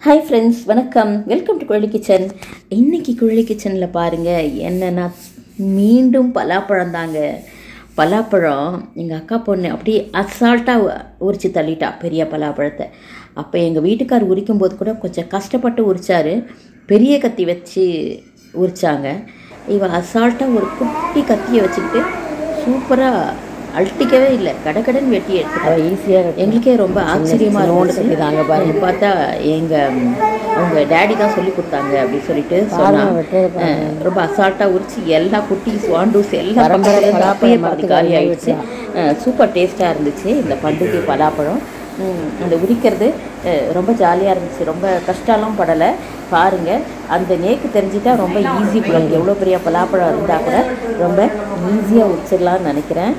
Hi friends வணக்கம் welcome to Kuzhali kitchen இன்னைக்கு குழலி கிச்சனில் பாருங்கள் என்னென்னா மீண்டும் பலாப்பழம் தாங்க பலாப்பழம் எங்கள் அக்கா பொண்ணு அப்படியே அசால்ட்டாக உரித்து தள்ளிட்டா பெரிய பலாப்பழத்தை அப்போ எங்கள் வீட்டுக்கார் உரிக்கும் போது கூட கொஞ்சம் கஷ்டப்பட்டு உரிச்சாரு பெரிய கத்தி வச்சு உரிச்சாங்க இவ அசால்ட்டாக ஒரு குட்டி கத்தியை வச்சுக்கிட்டு சூப்பராக அழட்டிக்கவே இல்லை கடகடன் வெட்டி எடுத்துட்டா ஈஸியாக எங்களுக்கே ரொம்ப ஆச்சரியமா சின்னோண்டு இருந்துச்சு கட்டிதாங்க பாருங்க. பார்த்தா எங்க ம், அவங்க டேடி தான் சொல்லி கொடுத்தாங்க அப்படின்னு சொல்லிட்டு சொன்னாங்க வெட்டுறது பாருங்க. ரொம்ப அசால்ட்டா உரிச்சு எல்லா குட்டீஸ் வாண்டூஸ் எல்லாம் பரம்பரை பக்கத்துல இருந்து அப்பயே பலாப்பழம் பாதி மரத்துக்கு காலி அடியில ஆயிடுச்சு சூப்பர் டேஸ்டா இருந்துச்சு இந்த பண்டிகை பலாப்பழம் ம், அந்த உரிக்கிறது அஹ், ரொம்ப ஜாலியாக இருந்துச்சு ரொம்ப கஷ்டம்லாம் படலை பாருங்க அந்த நேக்கு தெரிஞ்சிட்டா ரொம்ப ஈஸி பிள்ளைங்க எவ்வளோ பெரிய பலாப்பழம் இருந்தால் கூட ரொம்ப ஈஸியாக உரிச்சிடலாம்னு நினைக்கிறேன்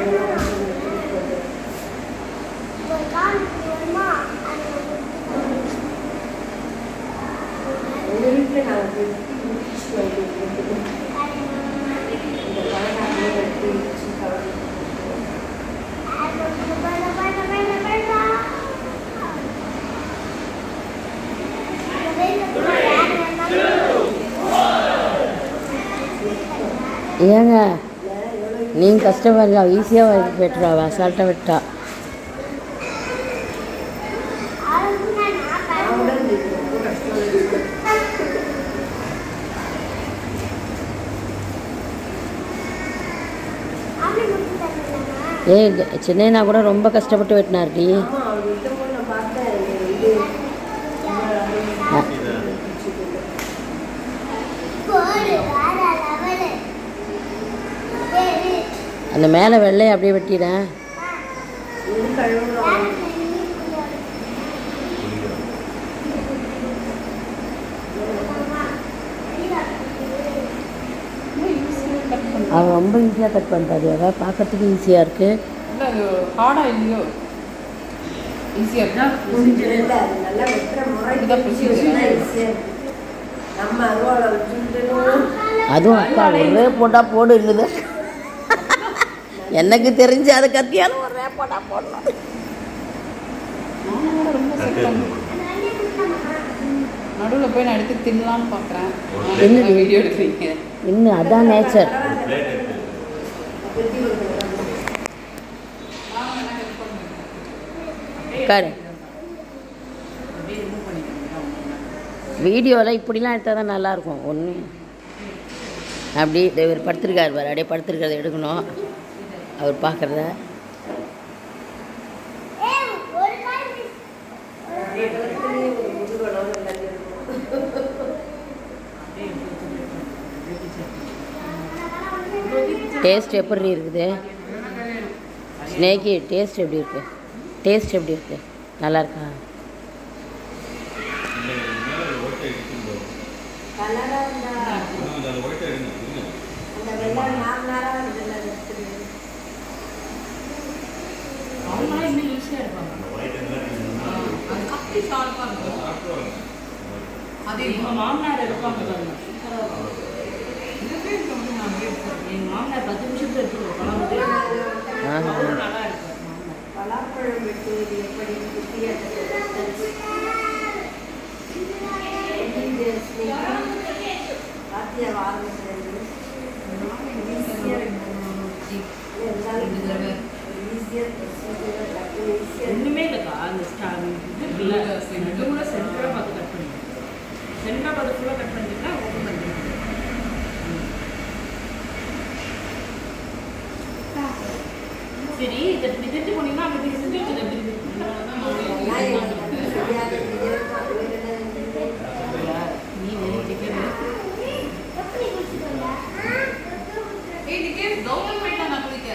ஏங்க நீங்கள் கஷ்டப்படல ஈஸியாக வெட்டுறா அசால்ட்டாக வெட்டா ஏய் சென்னைனா கூட ரொம்ப கஷ்டப்பட்டு வெட்டினார்டி அந்த மேலே வெள்ளையை அப்படியே வெட்டிடேன் அவன் ரொம்ப ஈஸியாக கட் பண்ணுறாரு அதான் பார்க்கறதுக்கு ஈஸியாக இருக்குது இல்லை அது ஹார்டா இல்லையோ ஈஸியாக இருக்கா இதுதான் procedure. அதுவும் அக்கா ஒரே போட்டா போடு இருக்குது எனக்கு தெரிஞ்சு அதை கத்தியாலும் ஒரே போட்டா போடலாம் நானும் கூட ரொம்ப செட் நடுவில் போய் நான் எடுத்து தின்னலான்னு பார்க்குறேன் என்னது? வீடியோ எடுக்கிறீங்க இன்னும் அதான் நேச்சர் உட்காரு வீடியோவில் இப்படிலாம் எடுத்தால் தான் நல்லாயிருக்கும் ஒன்று அப்படி இந்த இவர் படுத்திருக்காரு பாரு அப்படியே படுத்திருக்கிறத எடுக்கணும் அவர் பார்க்குறத டேஸ்ட் எப்படி இருக்குது ஸ்னேக்கி டேஸ்ட் எப்படி இருக்கு டேஸ்ட் எப்படி இருக்கு நல்லா இருக்கா அவங்களாம் இன்னும் ஈஸியாக இருப்பாங்க அது அப்படி ஷார்ப்பாக இருக்கும் அது எங்கள் மாமனார் இருப்பாங்க பாருங்க சூப்பராக இருக்கும் இதுவே இருக்க வந்து நான் அப்படியே எடுத்துக்கிறேன். எங்க மாமனார் பத்து நிமிஷத்துல எடுத்துருவோம் பழம் வந்து ஆஹா. அவ்வளோ நல்லா இருக்கும் மாமனார் ரெண்டு தடவை ஒண்ணுமே இல்லைக்கா அந்த ஸ்டா இது இருக்குல்ல சென்டர் கூட சென்டராக பார்த்து கட் பண்ணி சென்டராக பார்த்து ஃபுல்லாக கட் பண்ணிட்டீங்கன்னா ஓப்பன் பண்ணிக்கலாம் சரி இதை இப்படி திருட்டு போனீங்கன்னா அப்படி இப்படி செஞ்சு வச்சது எப்படி இருக்கு? மீன் சிக்கன் ஏய் இதுக்கே கௌதம் போயிட்டான் நான் குளிக்க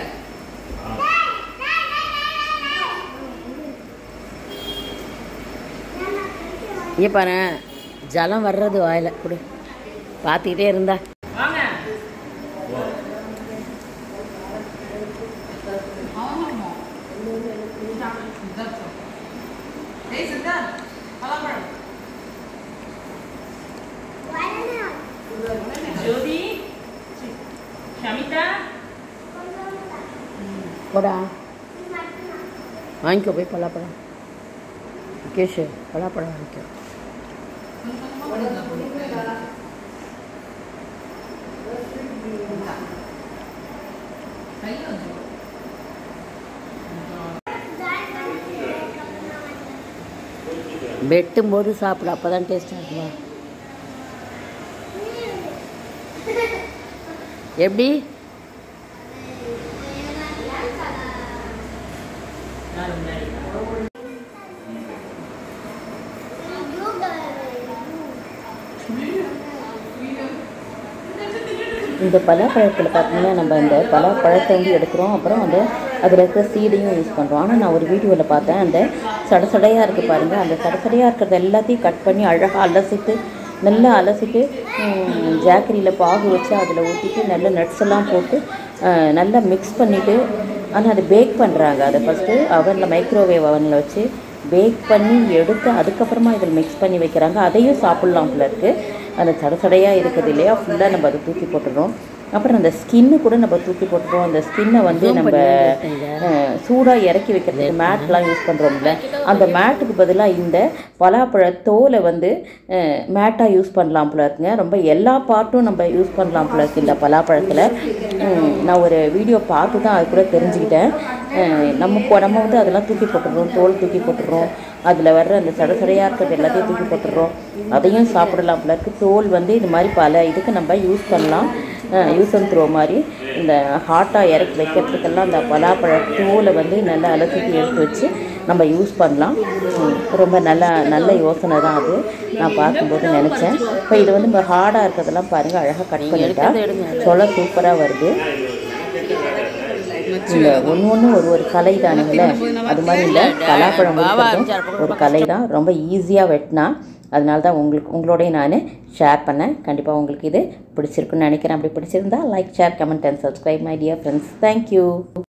இங்கே பாரு ஜலம் வர்றது வாயில் கொடு பார்த்துக்கிட்டே இருந்தா வாங்க ஆமாம்மா சித்தார்த் ஏய் சித்தார்த் பலாப்பழம் ஜோதி ஷமிதா போடா வாங்கிக்கோ போய் பலாப்பழம் முகேஷ் பலாப்பழம் வாங்கிக்கோ கையில் வந்து வெட்டும் போது சாப்பிடு அப்போ தான் டேஸ்ட்டாக இருக்குமா எப்படி இந்த பலாப்பழத்தில் பார்த்தீங்கன்னா நம்ம இந்த பலாப்பழத்தை வந்து எடுக்கிறோம் அப்புறம் அந்த அதில் இருக்கிற சீடையும் யூஸ் பண்ணுறோம் ஆனால் நான் ஒரு வீடியோவில் பார்த்தேன் அந்த சடசடையாக இருக்குது பாருங்கள் அந்த சடசடையாக இருக்கிறது எல்லாத்தையும் கட் பண்ணி அழகாக அலசிட்டு நல்லா அலசிட்டு ம், ஜாக்கரியில் பாகு வச்சு அதில் ஊற்றிட்டு நல்ல நட்ஸ் எல்லாம் போட்டு அஹ், நல்லா மிக்ஸ் பண்ணிவிட்டு ஆனால் அதை பேக் பண்ணுறாங்க அதை ஃபஸ்ட்டு அவனில் மைக்ரோவேவ் அவனில் வச்சு பேக் பண்ணி எடுத்து அதுக்கப்புறமா இதில் மிக்ஸ் பண்ணி வைக்கிறாங்க அதையும் சாப்பிட்லாம் போல இருக்குது அந்த சடசடையாக இருக்குது இல்லையா ஃபுல்லாக நம்ம அதை தூக்கி போட்டுடுறோம் அப்புறம் அந்த ஸ்கின்னு கூட நம்ம தூக்கி போட்டுருவோம் அந்த ஸ்கின்னை வந்து நம்ம சூடாக இறக்கி வைக்கிறதுக்கு மேட்லாம் யூஸ் பண்ணுறோம்ல அந்த மேட்டுக்கு பதிலாக இந்த பலாப்பழ தோலை வந்து மேட்டாக யூஸ் பண்ணலாம் போல இருக்குங்க ரொம்ப எல்லா பார்ட்டும் நம்ம யூஸ் பண்ணலாம் போல இருக்கு இந்த பலாப்பழத்தில் ம், நான் ஒரு வீடியோ பார்த்து தான் அது கூட தெரிஞ்சுக்கிட்டேன் அஹ், நம்ம இப்போ நம்ம வந்து அதெல்லாம் தூக்கி போட்டுடுறோம் தோல் தூக்கி போட்டுடுறோம் அதில் வர்ற அந்த சடசடையாக இருக்கிறது எல்லாத்தையும் தூக்கி போட்டுடுறோம் அதையும் சாப்பிடலாம் போல இருக்கு தோல் வந்து இது மாதிரி பல இதுக்கு நம்ம யூஸ் பண்ணலாம் யூஸ் அண்ட் த்ரோ மாதிரி இந்த ஹாட்டாக இறக்கி வைக்கிறதுக்கெல்லாம் அந்த பலாப்பழ தோலை வந்து நல்லா அலசிட்டு எடுத்து வச்சு நம்ம யூஸ் பண்ணலாம் உம், ரொம்ப நல்ல நல்ல யோசனை தான் அது நான் பார்க்கும்போது நினச்சேன் இப்போ இது வந்து நம்ம ஹார்டாக இருக்கிறதெல்லாம் பாருங்கள் அழகாக கட் பண்ணிட்டா சொல்ல சூப்பராக வருது இல்லை ஒன்று ஒன்று ஒரு ஒரு கலை தானுங்களே அது மாதிரி இல்லை பலாப்பழம் வெட்டுறதும் ஒரு கலை தான் ரொம்ப ஈஸியாக வெட்டினா அதனால தான் உங்களுக்கு உங்களோடய நான் ஷேர் பண்ணேன் கண்டிப்பாக உங்களுக்கு இது பிடிச்சிருக்குன்னு நினைக்கிறேன் அப்படி பிடிச்சிருந்தா like share comment and subscribe my dear friends thank you